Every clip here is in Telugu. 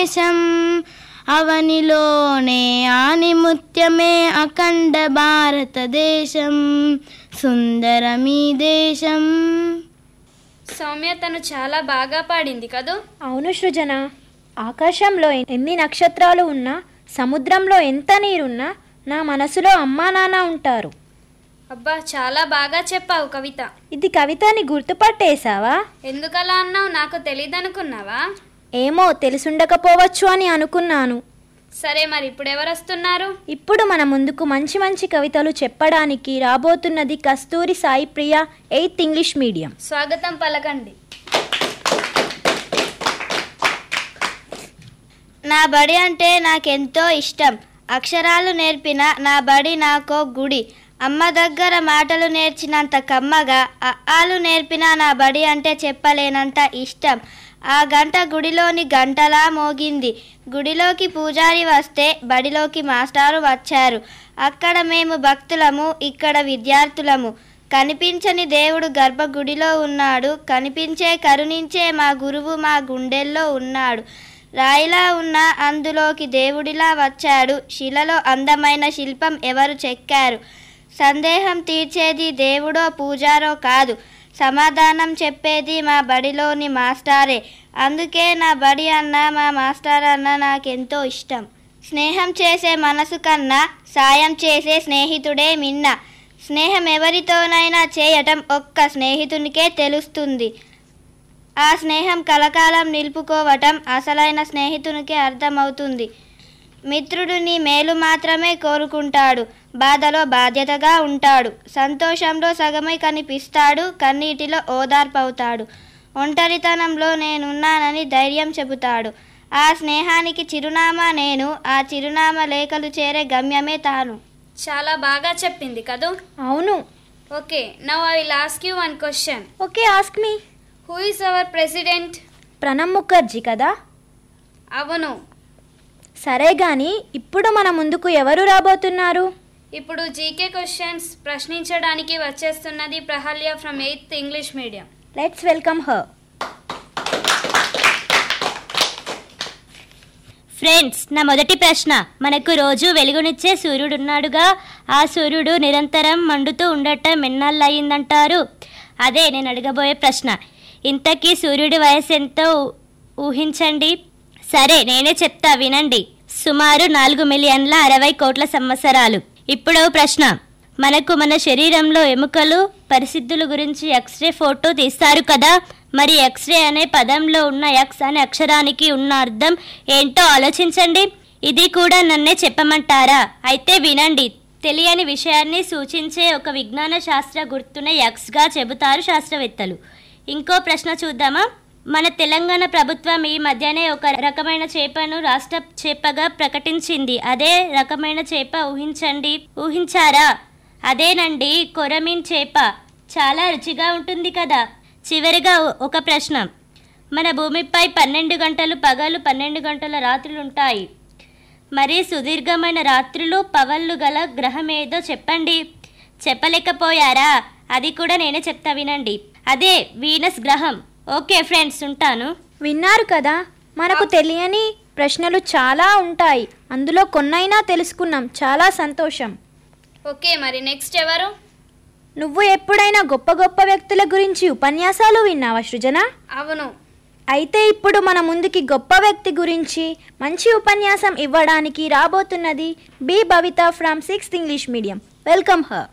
దేశం అవనిలోనే ఆనిముత్యమే అఖండ భారతదేశం సుందరమీ దేశం సౌమ్య తను చాలా బాగా పాడింది కదూ అవును సృజన ఆకాశంలో ఎన్ని నక్షత్రాలు ఉన్నా సముద్రంలో ఎంత నీరున్నా నా మనసులో అమ్మా నాన్న ఉంటారు అబ్బా చాలా బాగా చెప్పావు కవిత ఇది కవితని గుర్తుపట్టేశావా ఎందుకలా అన్నావు నాకు తెలియదనుకున్నావా ఏమో తెలుసుండకపోవచ్చు అని అనుకున్నాను సరే మరి ఇప్పుడు ఎవరు వస్తున్నారు ఇప్పుడు మన ముందుకు మంచి మంచి కవితలు చెప్పడానికి రాబోతున్నది Kasturi Sai Priya eighth English medium స్వాగతం పలకండి నా బడి అంటే నాకెంతో ఇష్టం అక్షరాలు నేర్పిన నా బడి నాకో గుడి అమ్మ దగ్గర మాటలు నేర్చినంత కమ్మగా అఆలు నేర్పిన నా బడి అంటే చెప్పలేనంత ఇష్టం ఆ గంట గుడిలోని గంటలా మోగింది గుడిలోకి పూజారి వస్తే బడిలోకి మాస్టారు వచ్చారు అక్కడ మేము భక్తులము ఇక్కడ విద్యార్థులము కనిపించని దేవుడు గర్భగుడిలో ఉన్నాడు కనిపించే కరుణించే మా గురువు మా గుండెల్లో ఉన్నాడు రాయిలా ఉన్న అందులోకి దేవుడిలా వచ్చాడు శిలలో అందమైన శిల్పం ఎవరు చెక్కారు సందేహం తీర్చేది దేవుడో పూజారో కాదు సమాధానం చెప్పేది మా బడిలోని మాస్టారే అందుకే నా బడి అన్న మా మాస్టర్ అన్న నాకెంతో ఇష్టం స్నేహం చేసే మనసు కన్నా సాయం చేసే స్నేహితుడే మిన్న స్నేహం ఎవరితోనైనా చేయటం ఒక్క స్నేహితునికే తెలుస్తుంది ఆ స్నేహం కలకాలం నిలుపుకోవటం అసలైన స్నేహితునికే అర్థమవుతుంది మిత్రుడు నీ మేలు మాత్రమే కోరుకుంటాడు బాధలో బాధ్యతగా ఉంటాడు సంతోషంలో సగమై కనిపిస్తాడు కన్నీటిలో ఓదార్పవుతాడు ఒంటరితనంలో నేనున్నానని ధైర్యం చెబుతాడు ఆ స్నేహానికి చిరునామా నేను ఆ చిరునామా లేఖలు చేరే గమ్యమే తాను చాలా బాగా చెప్పింది కదూ అవును okay now I will ask you one question okay ask me who is our president Pranab Mukherjee కదా అవును సరే గాని ఇప్పుడు మన ముందుకు ఎవరు రాబోతున్నారు ఇప్పుడు జీకే క్వశ్చన్స్ ప్రశ్నించడానికి వచ్చేస్తున్నది Prahalya from eighth English medium let's welcome her friends నా మొదటి ప్రశ్న మనకు రోజు వెలుగునిచ్చే సూర్యుడున్నాడుగా ఆ సూర్యుడు నిరంతరం మండుతూ ఉండటం ఎన్నాళ్ళయిందంటారు అదే నేను అడగబోయే ప్రశ్న ఇంతకీ సూర్యుడి వయసు ఎంతో ఊ- ఊహించండి సరే నేనే చెప్తా వినండి సుమారు నాలుగు మిలియన్ల అరవై కోట్ల సంవత్సరాలు ఇప్పుడు ప్రశ్న మనకు మన శరీరంలో ఎముకలు పరిస్థితుల గురించి ఎక్స్రే ఫోటో తీస్తారు కదా మరి ఎక్స్రే అనే పదంలో ఉన్న ఎక్స్ అనే అక్షరానికి ఉన్న అర్థం ఏంటో ఆలోచించండి ఇది కూడా నన్నే చెప్పమంటారా అయితే వినండి తెలియని విషయాన్ని సూచించే ఒక విజ్ఞాన శాస్త్ర గుర్తునే ఎక్స్గా చెబుతారు శాస్త్రవేత్తలు ఇంకో ప్రశ్న చూద్దామా మన తెలంగాణ ప్రభుత్వం ఈ మధ్యనే ఒక రకమైన చేపను రాష్ట్ర చేపగా ప్రకటించింది అదే రకమైన చేప ఊహించండి ఊహించారా అదేనండి కొరమీన్ చేప చాలా రుచిగా ఉంటుంది కదా చివరిగా ఒ- ఒక ప్రశ్న మన భూమిపై పన్నెండు గంటలు పగలు పన్నెండు గంటల రాత్రులు ఉంటాయి మరి సుదీర్ఘమైన రాత్రులు పవళ్ళు గల గ్రహం ఏదో చెప్పండి చెప్పలేకపోయారా అది కూడా నేనే చెప్తా వినండి అదే వీనస్ గ్రహం ఓకే ఫ్రెండ్స్ ఉంటాను విన్నారు కదా మనకు తెలియని ప్రశ్నలు చాలా ఉంటాయి అందులో కొన్నైనా తెలుసుకున్నాం చాలా సంతోషం ఓకే మరి నెక్స్ట్ ఎవరు నువ్వు ఎప్పుడైనా గొప్ప గొప్ప వ్యక్తుల గురించి ఉపన్యాసాలు విన్నావా సృజన అవును అయితే ఇప్పుడు మన ముందుకి గొప్ప వ్యక్తి గురించి మంచి ఉపన్యాసం ఇవ్వడానికి రాబోతున్నది B Bhavita from sixth English medium welcome her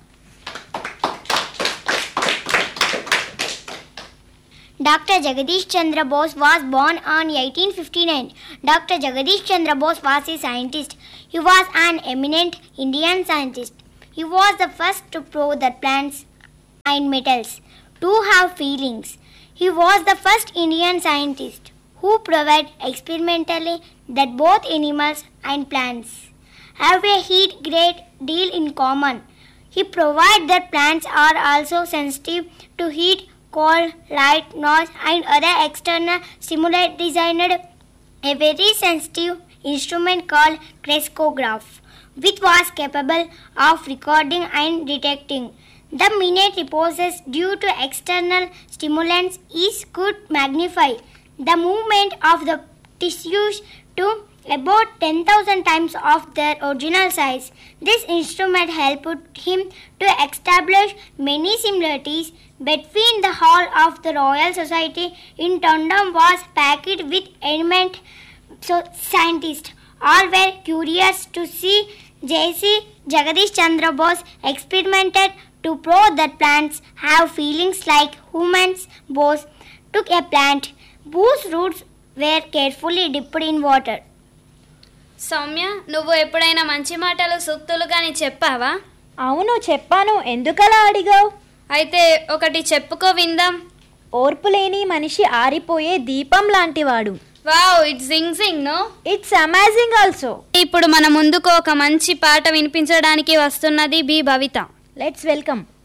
Dr. Jagadish Chandra Bose was born on 1859. Dr. Jagadish Chandra Bose was a scientist. He was an eminent Indian scientist. He was the first to prove that plants and metals do have feelings. He was the first Indian scientist who proved experimentally that both animals and plants have a heat great deal in common. He provided that plants are also sensitive to heat, cold, light, noise, and other external stimuli. Designed a very sensitive instrument called crescograph, which was capable of recording and detecting the minute reposes due to external stimulants is could magnify the movement of the tissues to about 10,000 times of their original size. This instrument helped him to establish many similarities between the hall of the Royal Society in London was packed with eminent so scientists. All were curious to see J.C. Jagadish Chandra Bose experimented to prove that plants have feelings like humans. Bose took a plant whose roots were carefully dipped in water. Soumya నువ్వు ఎప్పుడైనా మంచి మాటలు సూక్తులు కానీ చెప్పావా అవును చెప్పాను ఎందుకలా అడిగావు అయితే ఒకటి చెప్పుకో విందాం ఓర్పులేని మనిషి ఆరిపోయే దీపం లాంటివాడు వావ్ ఇట్స్ జింగ్ జింగ్ నో ఇట్స్ అమేజింగ్ ఆల్సో ఇప్పుడు మన ముందుకు ఒక మంచి పాట వినిపించడానికి వస్తున్నది బి భవిత లెట్స్ వెల్కమ్